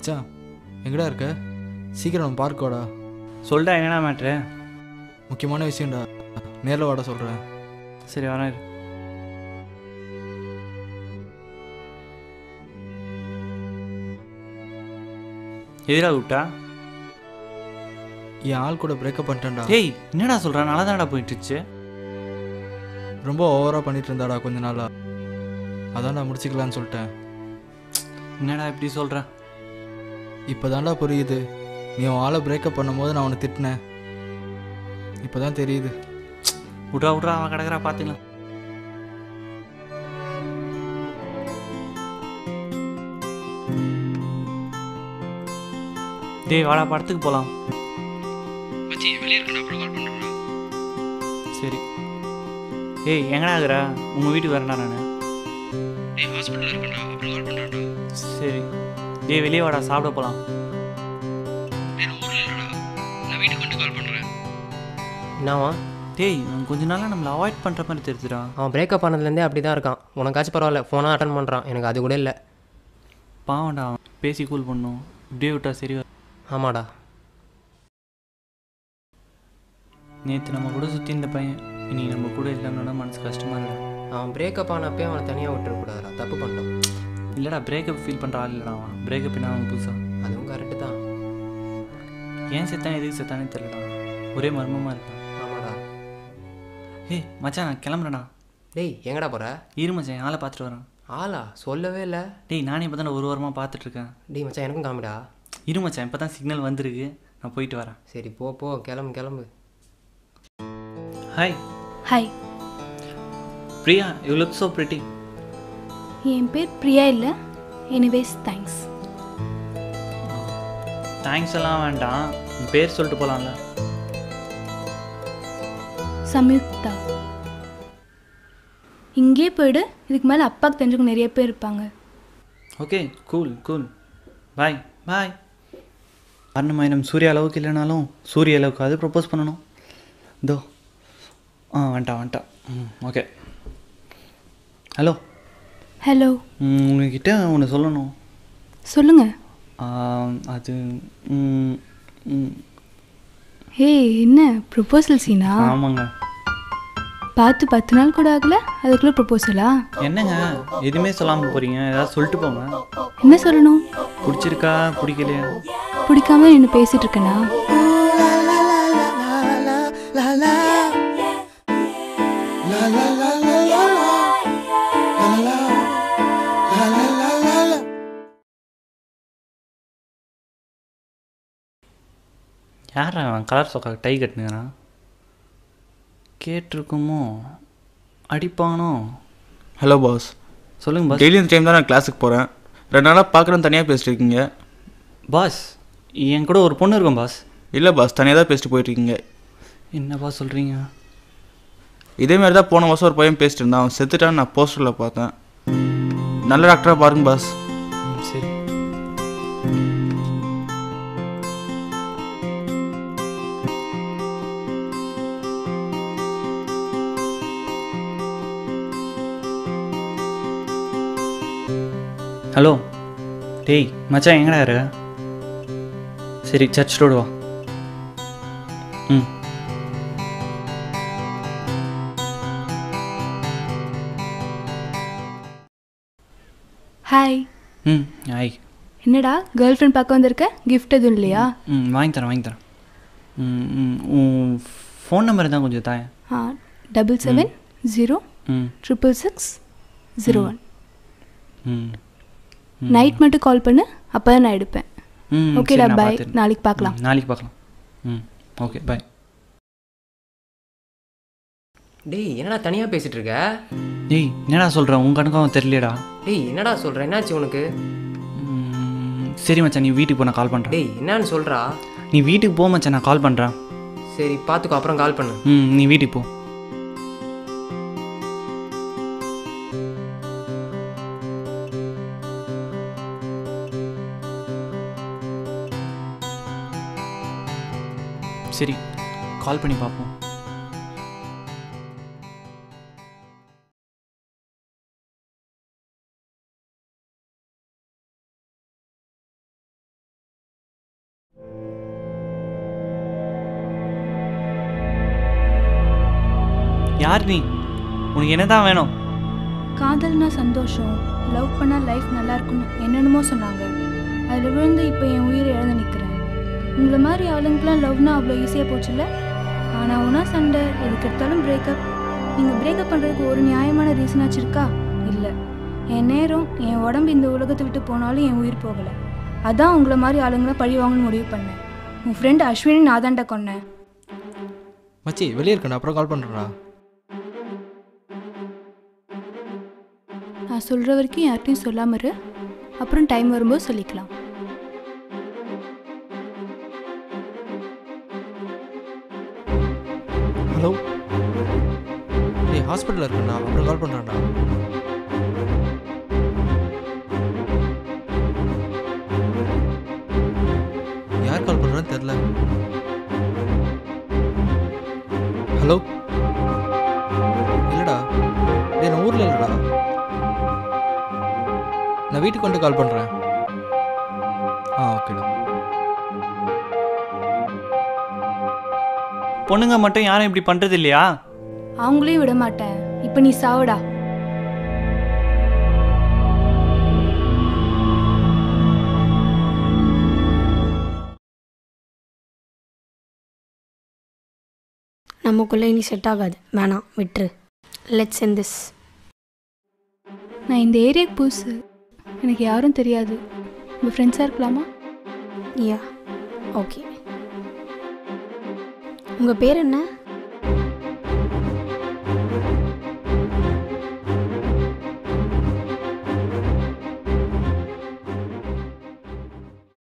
மச்சான் எங்கடா இருக்க சீக்கிரம் நம்ம பார்க் வாடா சொல்டா என்னடா மேட்ரு முக்கியமான விஷயம்டா நேரில் வாடா சொல்கிறேன் சரி வரேன் இரு. எதிரா விட்டா என் ஆள் கூட பிரேக்கப் பண்ணிட்டேன்டா ஏய் என்னடா சொல்ற நல்லா தானடா போயிட்டுச்சு ரொம்ப ஓவராக பண்ணிட்டு இருந்தாடா கொஞ்ச நாளா அதான் நான் முடிச்சுக்கலான்னு சொல்லிட்டேன் என்னடா இப்படி சொல்ற இப்போ தான்டா புரியுது நீ உன் ஆளை பிரேக்கப் பண்ணும்போது நான் உன்னை திட்டினேன் இப்போ தான் தெரியுது விட்றா விட்றா அவன் கிடக்குறா பார்த்துக்கலாம் டேய் வாடா படத்துக்கு போகலாம் சரி ஏய் எங்கடா இருக்கிற உங்கள் வீட்டுக்கு வரேன்டா நான் சரி டேய் வெளியே வாடா சாப்பிட போகலாம் என்னவா டேய் அவன் கொஞ்ச நாளாக நம்மளை அவாய்ட் பண்ணுற மாதிரி தெரிஞ்சுடா அவன் பிரேக்கப் ஆனதுலேருந்தே அப்படி தான் இருக்கான் உனக்காச்சும் பரவாயில்ல ஃபோனாக அட்டன் பண்ணுறான் எனக்கு அது கூட இல்லை பாவம்டா அவன் பேசி கூல் பண்ணும் இப்படியே விட்டா சரி வர ஆமாடா நேற்று நம்ம கூட சுற்றி இந்த பையன் இனி நம்ம கூட இல்லைன்னா மனசு கஷ்டமாக இல்லை அவன் பிரேக்கப் ஆனப்பே அவனை தனியாக விட்டுறக்கூடாதுடா தப்பு பண்ணிட்டான் இல்லைடா பிரேக்கப் ஃபீல் பண்ணுற ஆள் இல்லைடா அவன் பிரேக்கப் என்ன அவன் புதுசா அதுவும் கரெக்டு தான் ஏன் செத்தான் எதுக்கு செத்தானே தெரியலடா ஒரே மர்மமாக இருக்கான் ஆமாடா ஏய் மச்சான் நான் கிளம்புறேடா டேய் எங்கடா போகிற இரு மச்சான் என் ஆளை பார்த்துட்டு வரேன் ஆளா சொல்லவே இல்லை டேய் நானே இப்போ தான் ஒரு வாரமாக பார்த்துட்ருக்கேன் டேய் மச்சான் எனக்கும் காமிடா இரு மச்சான் இப்போ தான் சிக்னல் வந்திருக்கு நான் போயிட்டு வரேன் சரி போ போ கிளம்பு கிளம்பு hi hi Priya you look so pretty என் பேர் பிரியா இல்லை எனிவேஸ் தேங்க்ஸ் தேங்க்ஸ் எல்லாம் வேண்டாம் உன் பேர் சொல்லிட்டு போகலாம்ல சம்யுக்தா இங்கே போயிடு இதுக்கு மேலே அப்பாவுக்கு தெரிஞ்சவங்க நிறைய பேர் இருப்பாங்க okay cool cool bye bye வர்ணமயம் சூர்யா அளவுக்கு இல்லைனாலும் சூரிய அளவுக்கு அது ப்ரப்போஸ் பண்ணணும் இதோ ஆ வந்துட்டான் வந்துட்டான் ம் ஓகே ஹலோ ஹலோ உங்ககிட்ட ஒன்று சொல்லணும் சொல்லுங்க ஆ, அது ம், ம், ஹே என்ன ப்ரொபோசல் சீனா ஆமாங்க பார்த்து பத்து நாள் கூட ஆகல அதுக்குள்ளே ப்ரொபோசலா என்னங்க எதுவுமே சொல்லாமல் போகிறீங்க ஏதாவது சொல்லிட்டு போங்க என்ன சொல்லணும் பிடிச்சிருக்கா பிடிக்கலையா பிடிக்காம நின்று பேசிட்டு இருக்கேனா யார் அவன் கலர் சொக்கா டை கட்டுனுங்கிறான் கேட்டிருக்குமோ அடிப்பானோ ஹலோ பாஸ் சொல்லுங்க பாஸ் டெய்லி இந்த டைம் தான் நான் கிளாஸுக்கு போகிறேன் ரெண்டு நாளாக பார்க்குறேன் தனியாக பேசிட்டு இருக்கீங்க பாஸ் என் கூட ஒரு பொண்ணு இருக்கும் பாஸ் இல்லை பாஸ் தனியாக தான் பேசிட்டு போயிட்டுருக்கீங்க என்ன பாஸ் சொல்கிறீங்க இதே மாதிரி தான் போன வருஷம் ஒரு பையன் பேசிட்டு இருந்தான் அவன் செத்துட்டான்னு நான் போஸ்டரில் பார்த்தேன் நல்ல டாக்டராக பாருங்க பாஸ் ம், சரி ஹலோ டேய் மச்சான் எங்கடா இரு சரி சர்ச் ரோடு வா ம் ஹாய் ம் ஆய் என்னடா கேர்ள் ஃப்ரெண்ட் பார்க்க வந்திருக்க கிஃப்ட் எதுவும் இல்லையா ம் வாங்கி தரேன் வாங்கி தரேன் ம் ம் உன் ஃபோன் நம்பர் தான் கொஞ்சம் தாயேன் ஆ டபுள் செவன் ஜீரோ ம் ட்ரிபிள் சிக்ஸ் ஜீரோ ஒன் ம் நைட் மட்டும் கால் பண்ணு அப்போ தான் நான் எடுப்பேன் ம் ஓகேடா சரி, நான் பாய் பார்த்துறேன். நாளைக்கு பார்க்கலாம் ம், நாளைக்கு பார்க்கலாம் ம் ஓகே பாய் டேய் என்னடா தனியாக பேசிகிட்டு இருக்க டேய் என்னடா சொல்கிறேன் உன் கணக்கும் அவன் தெரியலடா டேய் என்னடா சொல்கிற என்னாச்சு உனக்கு ம், சரி மச்சான் நீ வீட்டுக்கு போ நான் கால் பண்ணுறேன் டேய் என்னன்னு சொல்கிறா நீ வீட்டுக்கு போ மச்சான் நான் கால் பண்ணுறேன் சரி பார்த்துக்கோ அப்புறம் கால் பண்ணு ம் நீ வீட்டுக்கு போ சரி கால் பண்ணி பார்ப்போம் யார் நீ உனக்கு என்ன தான் வேணும் காதல்னா சந்தோஷம் லவ் பண்ணால் லைஃப் நல்லா இருக்கும்னு என்னென்னமோ சொன்னாங்க அதில் விழுந்து இப்போ என் உயிரை இழந்து நிற்கிறேன் உங்களை மாதிரி ஆளுங்கெலாம் லவ்னா அவ்வளோ ஈஸியாக போச்சுல்ல ஆனால் ஒன்றா சண்டை எதுக்கு எடுத்தாலும் பிரேக்கப் நீங்கள் பிரேக்கப் பண்ணுறதுக்கு ஒரு நியாயமான ரீசனாச்சும் இருக்கா இல்லை என் நேரம் என் உடம்பு இந்த உலகத்தை விட்டு போனாலும் என் உயிர் போகலை அதான் உங்களை மாதிரி ஆளுங்களை பழி வாங்கணும்னு முடிவு பண்ணேன் உன் ஃப்ரெண்ட் அஸ்வினி நான் தான்டா கொன்னேன் மச்சி வெளியே இருக்கேன் அப்புறம் கால் பண்ணுறா நான் சொல்கிற வரைக்கும் யார்கிட்டையும் சொல்லாம இரு அப்புறம் டைம் வரும்போது சொல்லிக்கலாம் ஹலோ டேய் ஹாஸ்பிட்டலில் இருக்கேன்டா அப்புறம் கால் பண்ணுறேன்டா யார் கால் பண்ணுறான்னு தெரில ஹலோ இல்லைடா டேய் நான் ஊரில் இல்லைடா நான் வீட்டுக்கு வந்து கால் பண்ணுறேன் ஆ ஓகேடா பொண்ணுங்க மட்டும் யாரும் இப்படி பண்ணுறது இல்லையா அவங்களையும் விட மாட்டேன் இப்போ நீ சாவுடா நமக்குள்ளே இனி செட் ஆகாது வேணாம் விட்டுரு லெட்ஸ் என் திஸ் நான் இந்த ஏரியாவுக்கு புதுசு எனக்கு யாரும் தெரியாது உங்கள் ஃப்ரெண்ட்ஸாக இருக்கலாமா யா ஓகே உங்கள் பேர் என்ன